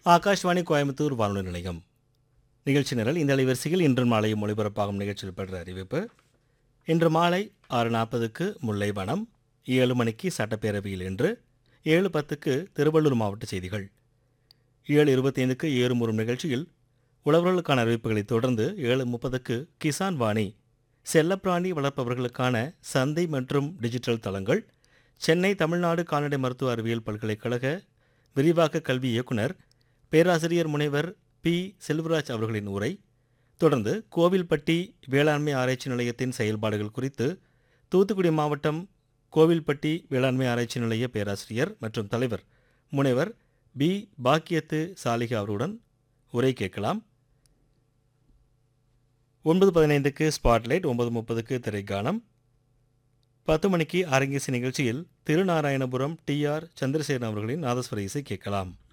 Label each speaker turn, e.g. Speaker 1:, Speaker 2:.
Speaker 1: ஆகாஷ்வாணி கோயம்புத்தூர் வானொலி நிலையம் நிகழ்ச்சி நிரல் இந்த அலைவரிசையில் இன்று மாலையும் ஒளிபரப்பாகும் நிகழ்ச்சியில் பெற்ற அறிவிப்பு இன்று மாலை ஆறு நாற்பதுக்கு முல்லைவனம் ஏழு மணிக்கு சட்டப்பேரவையில் இன்று ஏழு பத்துக்கு திருவள்ளூர் மாவட்ட செய்திகள் ஏழு இருபத்தைந்துக்கு ஏறுமுறும் நிகழ்ச்சியில் உழவர்களுக்கான அறிவிப்புகளைத் தொடர்ந்து ஏழு முப்பதுக்கு கிசான் வாணி செல்லப்பிராணி வளர்ப்பவர்களுக்கான சந்தை மற்றும் டிஜிட்டல் தளங்கள் சென்னை தமிழ்நாடு கால்நடை மருத்துவ அறிவியல் பல்கலைக்கழக விரிவாக்க கல்வி இயக்குனர் பேராசிரியர் முனைவர் பி செல்வராஜ் அவர்களின் உரை தொடர்ந்து கோவில்பட்டி வேளாண்மை ஆராய்ச்சி நிலையத்தின் செயல்பாடுகள் குறித்து தூத்துக்குடி மாவட்டம் கோவில்பட்டி வேளாண்மை ஆராய்ச்சி நிலைய பேராசிரியர் மற்றும் தலைவர் முனைவர் பி பாக்கியத்து சாலிகா அவருடன் உரை கேட்கலாம் ஒன்பது பதினைந்துக்கு ஸ்பாட்லைட் ஒன்பது முப்பதுக்கு திரைக்கானம் பத்து மணிக்கு அரங்கேசி நிகழ்ச்சியில் திருநாராயணபுரம் டி ஆர் சந்திரசேகரன் அவர்களின் நாதஸ்வர இசை கேட்கலாம்